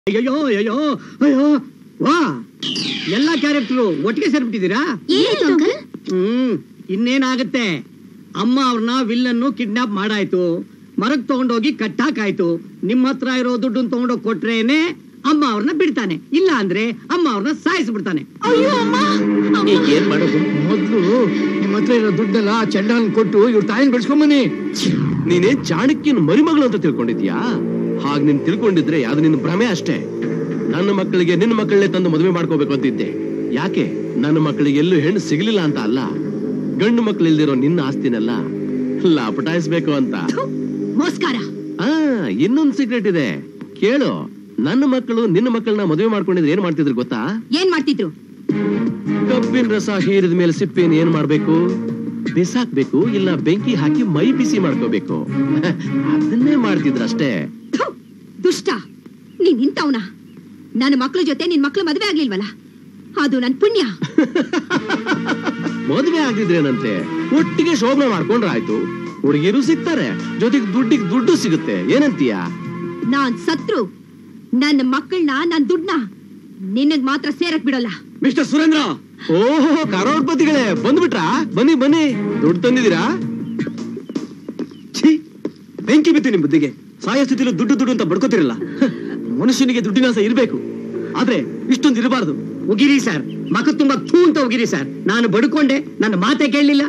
ಅಯ್ಯೋ ಅಯ್ಯೋ ಅಯ್ಯೋ ವಾ ಎಲ್ಲಾ ಕ್ಯಾರೆಕ್ಟರು ಒಟ್ಟಿಗೆ ಸೇರ್ಬಿಟ್ಟಿದ್ದೀರಾ ಏನಾಯ್ತು ಅಂಕಲ್ ಹ್ಮ್ ಇನ್ನೇನಾಗತ್ತೆ ಅಮ್ಮ ಅವ್ರನ್ನ ವಿಲ್ಲನ್ನು ಕಿಡ್ನಾಪ್ ಮಾಡಾಯ್ತು ಮರಕ್ ತಗೊಂಡೋಗಿ ಕಟ್ಟಾಕಾಯ್ತು ನಿಮ್ಮ ಹತ್ರ ಇರೋ ದುಡ್ಡನ್ನ ತಗೊಂಡೋಗಿ ಕೊಟ್ರೇನೆ ಅಮ್ಮ ಅವ್ರನ್ನ ಬಿಡ್ತಾನೆ ಇಲ್ಲ ಅಂದ್ರೆ ಅಮ್ಮ ಅವ್ರನ್ನ ಸಾಯಿಸ್ಬಿಡ್ತಾನೆ ಅಯ್ಯೋ ಅಮ್ಮ ಈಗ ಏನ್ ಮಾಡೋದು ಮೊದ್ಲು ನಿಮ್ಮ ಹತ್ರ ಇರೋ ದುಡ್ಡೆಲ್ಲ ಚಂಡನ್ ಕೊಟ್ಟು ಇವ್ರ ತಾಯಿನ ಬೆಳ್ಸ್ಕೊಂಬನಿ ನೀನೇ ಚಾಣಕ್ಯನ ಮರಿಮಗಳು ಅಂತ ತಿಳ್ಕೊಂಡಿದ್ಯಾ ಹಾಗ್ ನೀನ್ ತಿಳ್ಕೊಂಡಿದ್ರೆ ಅದು ನಿನ್ನ ಭ್ರಮೆ ಅಷ್ಟೇ ನನ್ನ ಮಕ್ಕಳಿಗೆ ನಿನ್ನ ಮಕ್ಕಳನ್ನೇ ತಂದು ಮದುವೆ ಮಾಡ್ಕೋಬೇಕು ಅಂತಿದ್ದೆ ಯಾಕೆ ನನ್ನ ಮಕ್ಕಳಿಗೆ ಎಲ್ಲೂ ಹೆಣ್ಣು ಸಿಗ್ಲಿಲ್ಲ ಅಂತ ಅಲ್ಲ ಗಂಡು ಮಕ್ಕಳಿಲ್ದಿರೋ ನಿನ್ನ ಆಸ್ತಿನೆಲ್ಲ ಲಾಪಟಾಯಿಸ್ಬೇಕು ಅಂತ ಮೋಸ್ಕಾರ ಆ ಇನ್ನೊಂದ್ ಸೀಕ್ರೆಟ್ ಇದೆ ಕೇಳು ನನ್ನ ಮಕ್ಕಳು ನಿನ್ನ ಮಕ್ಕಳನ್ನ ಮದುವೆ ಮಾಡ್ಕೊಂಡಿದ್ರೆ ಏನ್ ಮಾಡ್ತಿದ್ರು ಗೊತ್ತಾ ಏನ್ ಮಾಡ್ತಿದ್ರು ಕಬ್ಬಿನ ರಸ ಹೀರಿದ ಮೇಲೆ ಸಿಪ್ಪೆನ್ ಏನ್ ಮಾಡ್ಬೇಕು ಬಿಸಾಕ್ಬೇಕು ಇಲ್ಲ ಬೆಂಕಿ ಹಾಕಿ ಮೈ ಬಿಸಿ ಮಾಡ್ಕೋಬೇಕು ಅದನ್ನೇ ಮಾಡ್ತಿದ್ರಷ್ಟೇ ಥು, ದುಷ್ಟ ನೀನ್ ಇಂಥವ್ನ ನನ್ನ ಮಕ್ಳ ಜೊತೆ ನಿನ್ ಮಕ್ಳು ಮದ್ವೆ ಆಗ್ಲಿಲ್ವಲ್ಲ ಅದು ನನ್ ಪುಣ್ಯ ಮದುವೆ ಆಗಿದ್ರೇನಂತೆ ಒಟ್ಟಿಗೆ ಶೋಭನೆ ಮಾಡ್ಕೊಂಡ್ರೆ ಆಯ್ತು ಹುಡುಗಿರು ಸಿಗ್ತಾರೆ ಜೊತೆಗೆ ದುಡ್ಡಿಗೆ ದುಡ್ಡು ಸಿಗುತ್ತೆ ಏನಂತೀಯ ನಾನ್ ಸತ್ರು ನನ್ನ ಮಕ್ಕಳನ್ನ ನನ್ ದುಡ್ನ ನಿನಗ್ ಮಾತ್ರ ಸೇರಕ್ ಬಿಡಲ್ಲ ಮಿಸ್ಟರ್ ಸುರೇಂದ್ರ ಓಹೋ ಕರೋಡ್ಪತಿಗಳೇ ಬಂದ್ಬಿಟ್ರಾ ಬನ್ನಿ ಬನ್ನಿ ದುಡ್ಡು ತಂದಿದ್ದೀರಾ ಛೀ ಬೆಂಕಿ ಬಿತ್ತು ನಿಮ್ ಬುದ್ಧಿಗೆ ಸಾಯೋ ಸ್ಥಿತಿಲಿ ದುಡ್ಡು ದುಡ್ಡು ಅಂತ ಬಡ್ಕೋತಿರಲ್ಲ ಮನುಷ್ಯನಿಗೆ ದುಡ್ಡಿನ ಆಸೆ ಇರ್ಬೇಕು ಆದ್ರೆ ಇಷ್ಟೊಂದು ಇರಬಾರ್ದು ಉಗಿರಿ ಸರ್ ಮಕ ತುಂಬಾ ಥೂ ಅಂತ ಉಗಿರಿ ಸರ್ ನಾನು ಬಡ್ಕೊಂಡೆ ನನ್ನ ಮಾತೆ ಕೇಳಲಿಲ್ಲ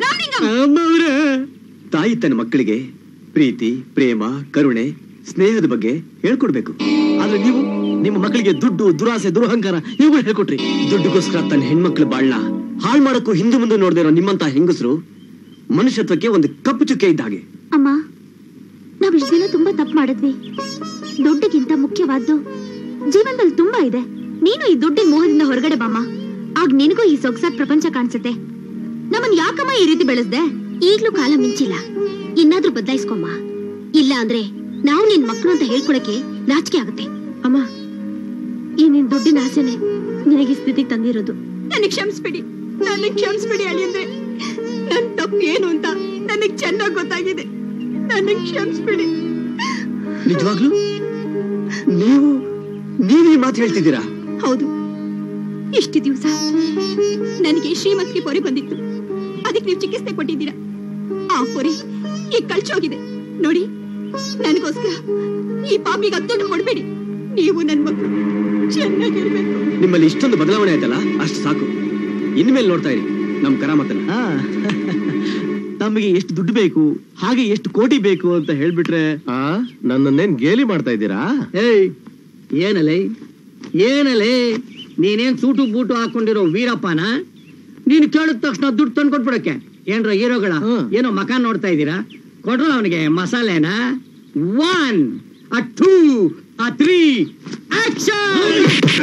ತಾಯಿ ತನ್ನ ಮಕ್ಕಳಿಗೆ ಪ್ರೀತಿ ಪ್ರೇಮ ಕರುಣೆ ಸ್ನೇಹದ ಬಗ್ಗೆ ಹೇಳ್ಕೊಡ್ಬೇಕು ಆದ್ರೆ ನೀವು ನಿಮ್ಮ ಮಕ್ಕಳಿಗೆ ದುಡ್ಡು ದುರಾಸೆ ದುರಹಂಕಾರ ಇವುಗಳು ಹೇಳ್ಕೊಟ್ರಿ ದುಡ್ಡುಗೋಸ್ಕರ ತನ್ನ ಹೆಣ್ಮಕ್ಳು ಬಾಳ್ನ ಹಾಳು ಮಾಡಕ್ಕೂ ಹಿಂದೆ ಮುಂದೆ ನೋಡದೇ ಇರೋ ನಿಮ್ಮಂತ ಹೆಂಗಸರು ಮನುಷ್ಯತ್ವಕ್ಕೆ ಒಂದು ಕಪ್ಪು ಚುಕ್ಕೆ ಇದ್ದ ಹಾಗೆ ಅಮ್ಮ ನಾವ್ ಇಷ್ಟ ದಿನ ತುಂಬಾ ತಪ್ಪು ಮಾಡಿದ್ವಿ ದುಡ್ಡಿಗಿಂತ ಮುಖ್ಯವಾದ್ದು ಜೀವನದಲ್ಲಿ ತುಂಬಾ ಇದೆ ನೀನು ಈ ದುಡ್ಡಿನ ಮೋಹದಿಂದ ಹೊರಗಡೆ ಬಾಮ್ಮ ಆಗ ನಿನಗೂ ಈ ಸೊಗಸಾದ ಪ್ರಪಂಚ ಕಾಣಿಸುತ್ತೆ ನಮ್ಮನ್ ಯಾಕಮ್ಮ ಈ ರೀತಿ ಬೆಳೆಸ್ದೆ ಈಗ್ಲೂ ಕಾಲ ಮಿಂಚಿಲ್ಲ ಇನ್ನಾದ್ರೂ ಬದಲಾಯಿಸ್ಕೊಮ್ಮ ಇಲ್ಲ ಅಂದ್ರೆ ನಾವು ನಿನ್ ಮಕ್ಕಳು ಅಂತ ಹೇಳ್ಕೊಳಕ್ಕೆ ನಾಚಿಕೆ ಆಗುತ್ತೆ ಅಮ್ಮ ಈ ನಿನ್ ದುಡ್ಡಿನ ಆಸೆನೆ ನಿನಗೆ ಈ ಸ್ಥಿತಿಗೆ ತಂದಿರೋದು ನನಗ್ ಕ್ಷಮಿಸ್ಬಿಡಿ ನನಗ್ ಕ್ಷಮಿಸ್ಬಿಡಿ ಅಳಿ ಅಂದ್ರೆ ನನ್ ತಪ್ಪು ಏನು ಅಂತ ನನಗ್ ಚೆನ್ನಾಗ್ ಗೊತ್ತಾಗಿದೆ ನನಗ್ ಕ್ಷಮಿಸ್ಬಿಡಿ ನಿಜವಾಗ್ಲು ನೀವು ನೀವು ಈ ಮಾತು ಹೇಳ್ತಿದ್ದೀರಾ ಹೌದು ಇಷ್ಟು ದಿವಸ ನನಗೆ ಶ್ರೀಮಂತಿಗೆ ಪೊರೆ ಬಂದಿತ್ತು ಅದಕ್ಕೆ ನೀವು ಚಿಕಿತ್ಸೆ ಕೊಟ್ಟಿದ್ದೀರಾ ಆ ಪೊರೆ ಈಗ ಕಳ್ಚೋಗಿದೆ ನೋಡಿ ನನಗೋಸ್ಕರ ಈ ಪಾಪಿಗೆ ಹತ್ತನ್ನು ಕೊಡ್ಬೇಡಿ ನೀವು ನನ್ ಮಕ್ಕಳು ಚೆನ್ನಾಗಿರ್ಬೇಕು ನಿಮ್ಮಲ್ಲಿ ಇಷ್ಟೊಂದು ಬದಲಾವಣೆ ಆಯ್ತಲ್ಲ ಅಷ್ಟು ಸಾಕು ಇನ್ಮೇಲೆ ನೋಡ್ತಾ ಇರಿ ನಮ್ ಕರಾಮತನ ತಮಗೆ ಎಷ್ಟು ದುಡ್ಡು ಬೇಕು ಹಾಗೆ ಎಷ್ಟು ಕೋಟಿ ಬೇಕು ಅಂತ ಹೇಳ್ಬಿಟ್ರೆ ಆ ನನ್ನನ್ನೇನ್ ಗೇಲಿ ಮಾಡ್ತಾ ಇದ್ದೀರಾ ಏಯ್ ಏನಲೇ ಏನಲೇ ನೀನೇನ್ ಸೂಟು ಬೂಟು ಹಾಕೊಂಡಿರೋ ವೀರಪ್ಪನ ನೀನು ಕೇಳಿದ ತಕ್ಷಣ ದುಡ್ಡು ತಂದು ಕೊಟ್ಬಿಡಕ್ಕೆ ಏನ್ರ ಹೀರೋಗಳ ಹ್ಮ್. ಏನೋ ಮಕಾನ್ ನೋಡ್ತಾ ಇದ್ದೀರಾ ಕೊಡ್ರ ಅವನಿಗೆ ಮಸಾಲೆನ one uh two uh three action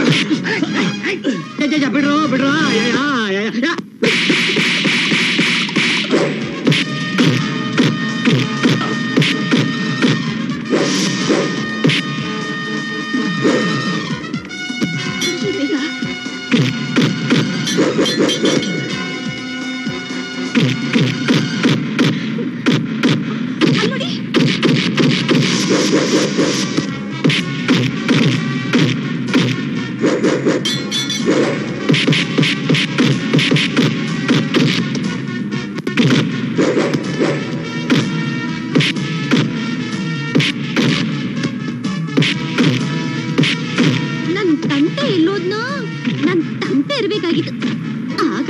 ಬಿಡ್ರೋ ಬಿಡ್ರೋ ಯ, ಯ, ಯ, ಯ, ಯ. ಬೇಗ ಅಲ್ಲ್ ನೋಡಿ ನನ್ ತಂಟೆ ಎಲ್ಲೋದ್ನೋ ನನ್ ತಂಟೆ ಇರ್ಬೇಕಾಗಿತ್ತು ಆಗ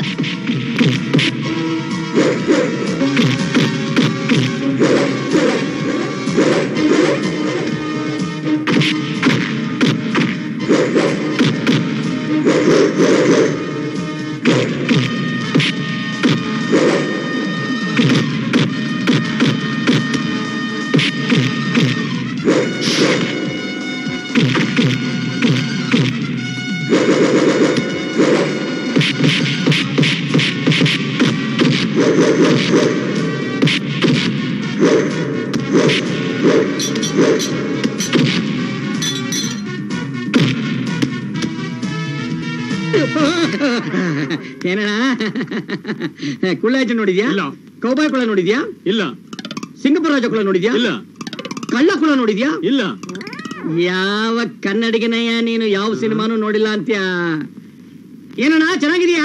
ಏನಣ್ಣ ಕುಳ್ಳಾಜ ನೋಡಿದ್ಯಾ ಇಲ್ಲ. ಕೌಬಾಯ್ ಕುಳ ನೋಡಿದ್ಯಾ ಇಲ್ಲ ಸಿಂಗಪುರ ರಾಜ ಕುಳ ನೋಡಿದ್ಯಾ ಇಲ್ಲ ಕಳ್ಳ ಕುಳ ನೋಡಿದ್ಯಾ ಇಲ್ಲ ಯಾವ ಕನ್ನಡಿಗನಯ್ಯ ನೀನು ಯಾವ ಸಿನಿಮಾನು ನೋಡಿಲ್ಲ ಅಂತ್ಯ ಏನಣ್ಣ ಚೆನ್ನಾಗಿದ್ಯಾ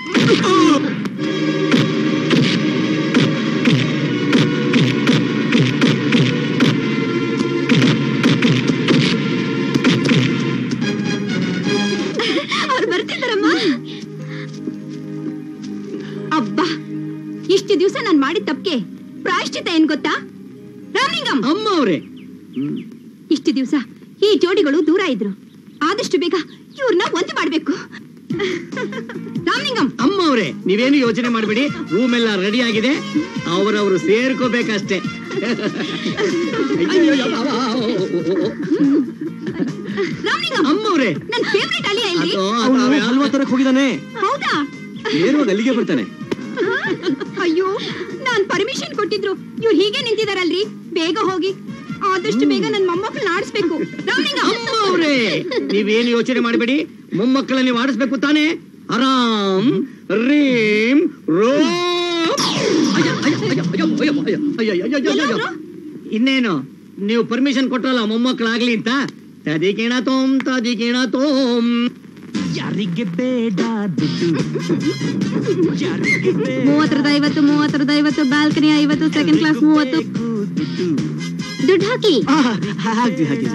ಅವ್ರು ಬರ್ತಿದ್ದಾರಮ್ಮ ಅಬ್ಬಾ ಇಷ್ಟು ದಿವಸ ನಾನು ಮಾಡಿದ ತಪ್ಪಿಗೆ ಪ್ರಾಯಶ್ಚಿತ ಏನ್ ಗೊತ್ತಾ ರಾಮಲಿಂಗಂ ಅಮ್ಮ ಅವ್ರೆ ಇಷ್ಟು ದಿವಸ ಈ ಜೋಡಿಗಳು ದೂರ ಇದ್ರು ಆದಷ್ಟು ಬೇಗ ಇವ್ರನ್ನ ಒಂದು ಮಾಡ್ಬೇಕು ರಾಮಲಿಂಗಂ ಅಮ್ಮ ಅವ್ರೆ ನೀವೇನು ಯೋಚನೆ ಮಾಡಬೇಡಿ ರೂಮ್ ಎಲ್ಲ ರೆಡಿ ಆಗಿದೆ ಅವರವರು ಸೇರ್ಕೋಬೇಕಷ್ಟೇ ರಾಮಲಿಂಗಂ ಅಮ್ಮ ಅವ್ರೆ ನನ್ ಫೇವ್ರೆಟ್ ಅಲಿಯ ಇಲ್ರಿ ಅದು ಅವನು ಅದು- ಹಲ್ವಾ ತರಕ್ ಹೋಗಿದ್ದಾನೆ ಹೌದಾ ನೇರವಾಗಿ ಅಲ್ಲಿಗೆ ಬರ್ತಾನೆ ಅಯ್ಯೋ ನಾನ್ ಪರ್ಮಿಷನ್ ಕೊಟ್ಟಿದ್ರು ಇವ್ರು ಹೀಗೆ ನಿಂತಿದಾರಲ್ರಿ ಬೇಗ ಹೋಗಿ ಆದಷ್ಟು ಬೇಗ ನನ್ ಮೊಮ್ಮಕ್ಕಳನ್ನ ಆಡಿಸ್ಬೇಕು ರಾಮಲಿಂಗ ಅಮ್ಮ ಅವ್ರೆ ನೀವೇನು ಯೋಚನೆ ಮಾಡಬೇಡಿ ಮೊಮ್ಮಕ್ಕಳನ್ನ ನೀವು ಆಡಿಸ್ಬೇಕು ತಾನೇ ಆರಾಮ್ ರೀಮ್ ರೋಮ್ ಅಯ್ಯ, ಅಯ್ಯ, ಅಯ್ಯ, ಅಯ್ಯ, ಅಯ್ಯ, ಅಯ್ಯ, ಅಯ್ಯ, ಅಯ್ಯ, ಅಯ್ಯ, ಅಯ್ಯ, ಅಯ್ಯ. ಇನ್ನೇನು ನೀವು ಪರ್ಮಿಷನ್ ಕೊಟ್ರಲ್ಲ ಮೊಮ್ಮಕ್ಕಳಾಗ್ಲಿ ಅಂತ ತದಿಕಿಣ ತೋಮ್ ತದಿಕಿಣ ತೋಮ್ ಯಾರಿಗೆ ಬೇಡ ದುಡ್ಡು ಯಾರಿಗೆ ಬೇಡ ಮೂವತ್ತರದ ಐವತ್ತು ಮೂವತ್ತರದ ಐವತ್ತು ಬಾಲ್ಕನಿ ಐವತ್ತು ಸೆಕೆಂಡ್ ಕ್ಲಾಸ್ ಮೂವತ್ತು ದುಡ್ಡು ದುಡ್ಡು ಹಾಕಿ ಹಾಕಿ ಹಾಕಿ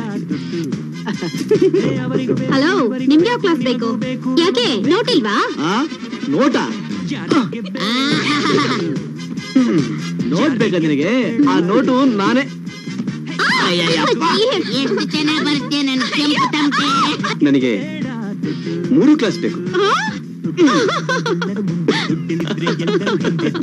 ಅವರಿಗೆ ಬೇಡ ಹಲೋ ನಿಮ್ಗೆ ಯಾವ ಕ್ಲಾಸ್ ಬೇಕು ಯಾಕೆ ನೋಟ್ ಇಲ್ವಾ ಆ ನೋಟ ಯಾರಿಗೆ ಬೇಡ ನೋಟ್ ಬೇಕಾ ನಿನಗೆ ಆ ನೋಟು ನಾನೇ ಎಷ್ಟು ಚೆನ್ನಾಗಿ ಬರುತ್ತೆ ನನ್ನ ಕೆಂಪು ತಮಟೆ ನನಗೆ ಮೂರು ಕ್ಲಾಸ್ ಬೇಕು ದುಡ್ಡಿದ್ರೆ ಎಲ್ಲರೂ ಹಿಂದೆ